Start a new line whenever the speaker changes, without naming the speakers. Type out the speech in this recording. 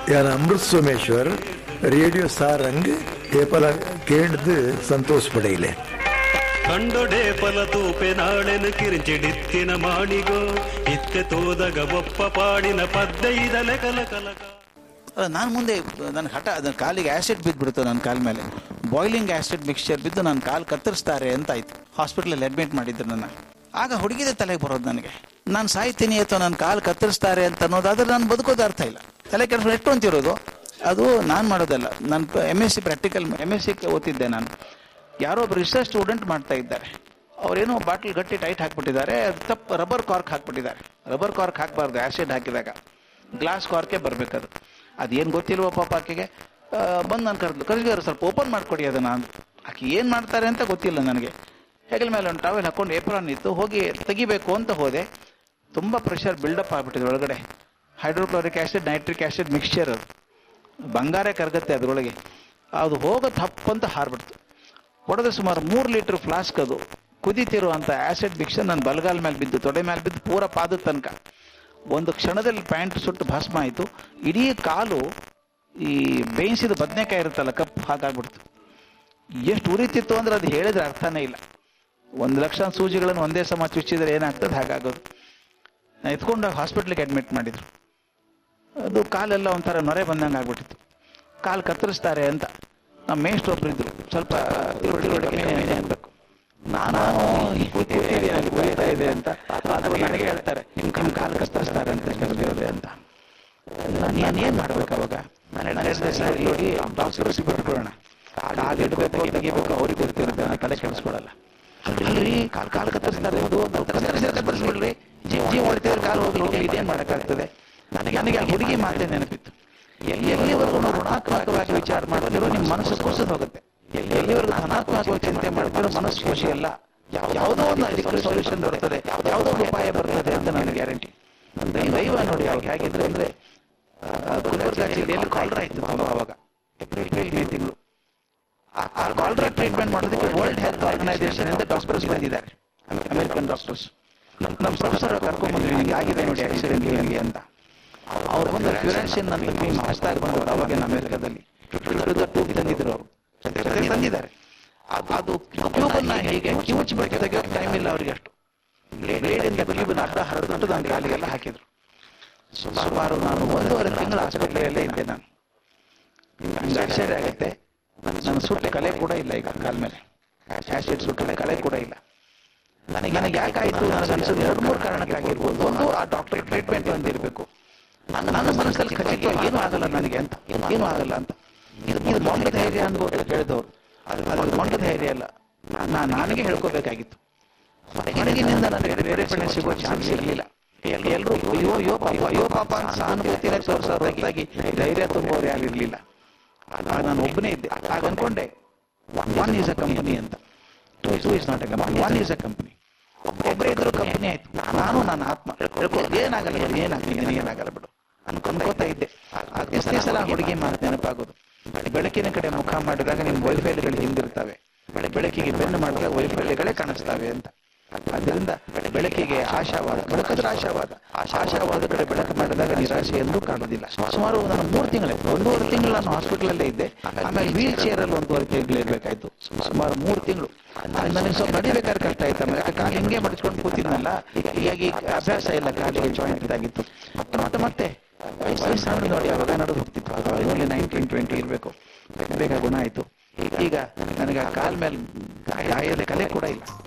यार अमृत सोमेश्वर रेडियो सारंग ಏಪಲ ಕೇಳ್ದು ಸಂತೋಷ ಪಡೆಯಲೆ
ಕಂಡೊಡೆ ಫಲತೂಪೆ ನಾಳೆನು ಕಿರಿಂಚಿಡಿತ್ತಿನ ಮಾಡಿಗೋ ಇತ್ತೆ ತೋದಗ ಒಪ್ಪ ಪಾಡಿನ ಪದ್ಯ ಇದಲೆ ಕಲ ಕಲಕ
ನಾನು ಮುಂದೆ ನನ್ನ ಹಠ ಅದನ್ನ ಕಾಲಿಗೆ ಆಸಿಡ್ ಬಿದ್ದುಬಿಡ್ತು ನನ್ನ ಕಾಲ ಮೇಲೆ ಬಾಯ್ಲಿಂಗ್ ಆಸಿಡ್ ಮಿಕ್ಸ್ಚರ್ ಬಿದ್ದು ನನ್ನ ಕಾಲು ಕತ್ತರಿಸ್ತಾರೆ ಅಂತ ಆಯ್ತು ಹಾಸ್ಪಿಟ್ಲಲ್ಲಿ ಅಡ್ಮಿಟ್ ಮಾಡಿದ್ರು ನನ್ನ ಆಗ ಹುಡುಗಿದ ತಲೆಗೆ ಬರೋದು ನನಗೆ ನಾನು ಸಾಯ್ತೀನಿ ಅಥವಾ ನನ್ನ ಕಾಲು ಕತ್ತರಿಸ್ತಾರೆ ಅಂತ ಅನ್ನೋದಾದ್ರೆ ನಾನು ಬದುಕೋದು ಅರ್ಥ ಇಲ್ಲ ತಲೆ ಕೆಲಸ ಎಷ್ಟು ಅಂತಿರೋದು ಅದು ನಾನು ಮಾಡೋದಲ್ಲ ನಾನು M S C practical M S C ಓದ್ತಿದ್ದೆ ನಾನು ಯಾರೋ ಒಬ್ಬ ರಿಸರ್ಚ್ ಸ್ಟೂಡೆಂಟ್ ಮಾಡ್ತಾ ಇದ್ದಾರೆ ಅವರೇನೋ ಬಾಟ್ಲ್ ಗಟ್ಟಿ ಟೈಟ್ ಹಾಕ್ಬಿಟ್ಟಿದ್ದಾರೆ ಅದು ತಪ್ಪು ರಬ್ಬರ್ ಕಾರ್ಕ್ ಹಾಕ್ಬಿಟ್ಟಿದ್ದಾರೆ ರಬ್ಬರ್ ಕಾರ್ಕ್ ಹಾಕಬಾರ್ದು ಆಸಿಡ್ ಹಾಕಿದಾಗ ಗ್ಲಾಸ್ ಕಾರ್ಕೆ ಬರ್ಬೇಕದು ಅದೇನು ಗೊತ್ತಿಲ್ವೋ ಪಾಪ ಆಕೆಗೆ ಬಂದು ನಾನು ಕರೆದು ಕರೆದಿದ್ದಾರೆ ಸ್ವಲ್ಪ ಓಪನ್ ಮಾಡ್ಕೊಡಿ ಅದನ್ನ ಅಂದ್ರು. ಆಕೆ ಏನು ಮಾಡ್ತಾರೆ ಅಂತ ಗೊತ್ತಿಲ್ಲ ನನಗೆ ಹೆಗಲ ಮೇಲೆ ಒಂದು ಟವೆಲ್ ಹಾಕೊಂಡು ಏಪ್ರಾನ್ ಇತ್ತು ಹೋಗಿ ತೆಗಿಬೇಕು ಅಂತ ಹೋದೆ ತುಂಬ ಪ್ರೆಷರ್ ಬಿಲ್ಡಪ್ ಆಗ್ಬಿಟ್ಟಿದೆ ಒಳಗಡೆ hydrochloric acid nitric acid mixture ಅದು ಬಂಗಾರ ಕರಗತ್ತೆ ಅದರೊಳಗೆ ಅದು ಹೋಗೋ ತಪ್ಪಂತ ಹಾರ್ಬಿಡ್ತು ಹೊಡೆದ್ರೆ ಸುಮಾರು ಮೂರು ಲೀಟರ್ ಫ್ಲಾಸ್ಕ್ ಅದು ಕುದೀತಿರುವಂಥ ಆಸಿಡ್ ಮಿಕ್ಸರ್ ನನ್ನ ಬಲಗಾಲ ಮೇಲೆ ಬಿದ್ದು ತೊಡೆ ಮೇಲೆ ಬಿದ್ದು ಪೂರ ಪಾದದ ತನಕ ಒಂದು ಕ್ಷಣದಲ್ಲಿ ಪ್ಯಾಂಟ್ ಸುಟ್ಟು ಭಸ್ಮ ಆಯಿತು ಇಡೀ ಕಾಲು ಈ ಬೇಯಿಸಿದ ಬದನೆಕಾಯಿ ಇರುತ್ತಲ್ಲ ಕಪ್ಪು ಹಾಗಾಗ್ಬಿಡ್ತು ಎಷ್ಟು ಉರಿತಿತ್ತು ಅಂದ್ರೆ ಅದು ಹೇಳಿದ್ರೆ ಅರ್ಥನೇ ಇಲ್ಲ ಒಂದು ಲಕ್ಷ ಸೂಜಿಗಳನ್ನು ಒಂದೇ ಸಮ ಚುಚ್ಚಿದ್ರೆ ಏನಾಗ್ತದೆ ಹಾಗಾಗೋದು ನಾ ಎತ್ಕೊಂಡು ಹಾಸ್ಪಿಟ್ಲಿಗೆ ಅಡ್ಮಿಟ್ ಮಾಡಿದ್ರು ಅದು ಕಾಲೆಲ್ಲ ಒಂಥರ ನೊರೆ ಬಂದಂಗೆ ಆಗ್ಬಿಟ್ಟಿತ್ತು ಕಾಲು ಕತ್ತರಿಸ್ತಾರೆ ಅಂತ ನಮ್ಮ ಮೇಷ್ಟ್ರು ಒಬ್ರು ಇದ್ರು ಸ್ವಲ್ಪ ತಿರುವಡಿ ಕಮ್ಮಿ ಅನ್ಬೇಕು ನಾನು ಈ ಕೂತಿದ್ದೀನಿ ನನಗೆ ಉರಿತಾ ಇದೆ ಅಂತ ಅದು ನನಗೆ ಹೇಳ್ತಾರೆ ನಿಮ್ ನಿಮ್ಮ ಕಾಲು ಕತ್ತರಿಸ್ತಾರೆ ಅಂತ ಕರೆದಿರೋದೆ ಅಂತ ನಾನು ಏನ್ ಮಾಡ್ಬೇಕು ಅವಾಗ ನಾನು ನೋಡಿ ಡಾಕ್ಟರ್ ಬಿಟ್ಬಿಡೋಣ ಕಾಲು ಇಡಬೇಕು ತೆಗಿಬೇಕು ಅವ್ರಿಗೆ ಗೊತ್ತಿರುತ್ತೆ ನಾನು ತಲೆ ಕೆಡಿಸ್ಕೊಡಲ್ಲ ಅಲ್ರಿ ಕಾಲು ಕಾಲು ಕತ್ತರಿಸ್ತಾರೆ ಅದು ಕತ್ತರಿಸಿದ್ರೆ ಬರ್ಸ್ಬಿಡ್ರಿ ಜೀವ ಜೀವ ಉಳಿತಿದ್ರೆ ಕಾಲು ಹೋಗ್ಲಿ ಹೋಗ್ಲಿ ಇದೇನ್ ಮಾಡಕ್ಕಾಗ್ತದೆ ನನಗೆ ನನಗೆ ಆ ಹುಡುಗಿ ಮಾತೇ ನೆನಪಿತ್ತು ಎಲ್ಲಿ ಎಲ್ಲಿವರೆಗೂ ನಾವು ಋಣಾತ್ಮಕವಾಗಿ ವಿಚಾರ ಮಾಡ್ತಿರೋ ನಿಮ್ಮ ಮನಸ್ಸು ಕುಸಿದು ಹೋಗುತ್ತೆ ಎಲ್ಲಿ ಎಲ್ಲಿವರೆಗೂ ಧನಾತ್ಮಕವಾಗಿ ಚಿಂತೆ ಮಾಡ್ತಿರೋ ಮನಸ್ಸು ಖುಷಿ ಅಲ್ಲ ಯಾವುದೋ ಒಂದು ಅದಕ್ಕೆ ಸೊಲ್ಯೂಷನ್ ಬರ್ತದೆ ಯಾವುದೋ ಒಂದು ಉಪಾಯ ಬರ್ತದೆ ಅಂತ ನನಗೆ ಗ್ಯಾರಂಟಿ ನನ್ನ ದೈವ ನೋಡಿ ಅವಾಗ ಹೇಗಿದ್ರೆ ಅಂದ್ರೆ ಗುಲ್ಬರ್ಗಾ ಜಿಲ್ಲೆಯಲ್ಲಿ ಕಾಲ್ರಾ ಇತ್ತು ತುಂಬ ಅವಾಗ ಏಪ್ರಿಲ್ ಮೇ ತಿಂಗಳು ಆ ಕಾಲ್ರಾ ಟ್ರೀಟ್ಮೆಂಟ್ ಮಾಡೋದಕ್ಕೆ ವರ್ಲ್ಡ್ ಹೆಲ್ತ್ ಆರ್ಗನೈಸೇಷನ್ ಇಂದ ಡಾಕ್ಟರ್ಸ್ ಬಂದಿದ್ದಾರೆ ಅಮೆರಿಕನ್ ಡಾಕ್ಟರ್ಸ್ ನಮ್ಮ ಪ್ರೊಫೆಸರ್ ಕರ್ಕೊಂಡ್ ಬಂದ್ವಿ ನಿಮಗೆ ಆಗಿದೆ ನೋಡಿ ಆಕ್ಸಿಡೆಂಟ್ ನಿಮಗೆ ಅಂತ ಅವ್ರು ಬಂದು ಫ್ಯೂರೆನ್ಸಿನ್ ಅಂತ ಕ್ರೀಮ್ ಹೊಸದಾಗಿ ಬಂದವರು ಅವಾಗ ಅಮೆರಿಕದಲ್ಲಿ ಟೂಬ್ ತಂದಿದ್ರು ಅವರು ಜೊತೆ ತಂದಿದ್ದಾರೆ ಅದು ಅದು ಟ್ಯೂಬ್ ಅನ್ನ ಹೀಗೆ ಕಿವುಚಿ ಬಗ್ಗೆ ತೆಗೆಯೋ ಟೈಮ್ ಇಲ್ಲ ಅವ್ರಿಗೆ ಅಷ್ಟು ಬ್ಲೇಡ್ ಇಂದ ಟ್ಯೂಬ್ ಅರ್ಧ ಹರಿದ್ಬಿಟ್ಟು ನನ್ನ ಕಾಲಿಗೆಲ್ಲ ಹಾಕಿದ್ರು ಸುಮಾರು ನಾನು ಒಂದೂವರೆ ತಿಂಗಳ ಆಸ್ಪತ್ರೆಯಲ್ಲೇ ಇದ್ದೆ ನಾನು ನಿಮ್ಗೆ ಆಶ್ಚರ್ಯ ಆಗುತ್ತೆ ನನ್ನ ಸುಟ್ಟ ಕಲೆ ಕೂಡ ಇಲ್ಲ ಈಗ ಕಾಲ ಮೇಲೆ ಆಸಿಡ್ ಸುಟ್ಟ ಕಲೆ ಕೂಡ ಇಲ್ಲ ನನಗೆ ನನಗೆ ಯಾಕಾಯ್ತು ನನಗೆ ಅನ್ಸೋದು ಎರಡು ಮೂರು ಕಾರಣಕ್ಕಾಗಿರ್ಬೋದು ಒಂದು ಆ ಡಾಕ್ಟರ್ ಟ್ರೀಟ್ಮೆಂಟ್ ಒಂದಿರಬೇಕು ನನ್ನ ನನ್ನ ಮನಸ್ಸಲ್ಲಿ ಖಚಿತ ಏನೂ ಆಗಲ್ಲ ನನಗೆ ಅಂತ ಏನೂ ಆಗಲ್ಲ ಅಂತ ಇದು ಇದು ಮೊಂಡ ಧೈರ್ಯ ಅನ್ಬೋದು ಹೇಳಿದವರು ಅದು ಅದು ಮೊಂಡ ಧೈರ್ಯ ಅಲ್ಲ ನಾನು ನನಗೆ ಹೇಳ್ಕೋಬೇಕಾಗಿತ್ತು ಹೊರಗಿನಿಂದ ನನಗೆ ಪ್ರೇರೇಪಣೆ ಸಿಗೋ ಚಾನ್ಸ್ ಇರಲಿಲ್ಲ ಎಲ್ಲರೂ ಅಯ್ಯೋ ಯೋ ಪಾಪ ಅಯ್ಯೋ ಪಾಪ ಅಂತ ಸಹಾನುಭೂತಿನ ತೋರಿಸೋದಾಗಿ ಧೈರ್ಯ ತುಂಬುವವರು ಯಾರು ಇರಲಿಲ್ಲ ಆಗ ನಾನು ಒಬ್ಬನೇ ಇದ್ದೆ ಆಗ ಅನ್ಕೊಂಡೆ ಒನ್ ಈಸ್ ಅ ಕಂಪನಿ ಅಂತ two two is not a company one is a company ಒಬ್ಬರೇ ಇದ್ರು ಕಂಪನಿ ಆಯ್ತು ನಾನು ನನ್ನ ಆತ್ಮ ಹೇಳ್ಕೊ ಏನಾಗಲ್ಲ ಬಿಡು ಏನಾಗಲ್ಲ ಏನಾಗಲ್ಲ ಬಿಡು ಅನ್ಕೊಂಡ್ಕೋತಾ ಇದ್ದೆ ಎಷ್ಟೇ ಸಲ ಹುಡುಗಿ ಮಾತು ನೆನಪಾಗೋದು ಬೆಳಕಿನ ಕಡೆ ಮುಖ ಮಾಡಿದಾಗ ನಿಮ್ಮ ವೈಫೈಲ್ಗಳು ಹಿಂದಿರ್ತವೆ ಬೆಳಕಿಗೆ ಬೆನ್ನು ಮಾಡಿದಾಗ ವೈಫಲ್ಯಗಳೇ ಕಾಣಿಸ್ತವೆ ಅಂತ ಅದರಿಂದ ಬೆಳಕಿಗೆ ಆಶಾವಾದ ಬೆಳಕದ್ರ ಆಶಾವಾದ ಆಶಾವಾದ ಕಡೆ ಬೆಳಕು ಮಾಡಿದಾಗ ನಿರಾಶೆ ಎಂದೂ ಕಾಣೋದಿಲ್ಲ ಸುಮಾರು ನಾನು ಮೂರು ತಿಂಗಳೇ ಒಂದೂವರೆ ತಿಂಗಳು ನಾನು ಹಾಸ್ಪಿಟಲ್ ಇದ್ದೆ ಆಮೇಲೆ ವೀಲ್ ಚೇರ್ ಅಲ್ಲಿ ಒಂದೂವರೆ ತಿಂಗಳು ಇರ್ಬೇಕಾಯ್ತು ಸುಮಾರು ಮೂರು ತಿಂಗಳು ನನಗೆ ಸ್ವಲ್ಪ ನಡಿಬೇಕಾದ್ರೆ ಕಷ್ಟ ಆಯ್ತು ಆಮೇಲೆ ಕಾಲು ಹಿಂಗೆ ಮಡಿಸ್ಕೊಂಡು ಕೂತಿದ್ನಲ್ಲ ಹೀಗಾಗಿ ಅಭ್ಯಾಸ ಇಲ್ಲ ಕಾಲಿಗೆ ಜಾಯಿಂಟ್ ಇದಾಗಿತ್ತು ಮತ್ತೆ ಮತ್ತೆ ಮತ್ತೆ ವಯಸ್ಸು ನೋಡಿ ಅವಾಗ ನಡು ಹೋಗ್ತಿತ್ತು ಅವಾಗ ನೈನ್ಟೀನ್ ಟ್ವೆಂಟಿ ಇರಬೇಕು ಬೇಗ ಗುಣ ಆಯ್ತು ಈಗ ನನಗೆ ಆ ಕಾಲ್ ಮೇಲೆ ಗಾಯದ ಕಲೆ ಕೂಡ ಇಲ್ಲ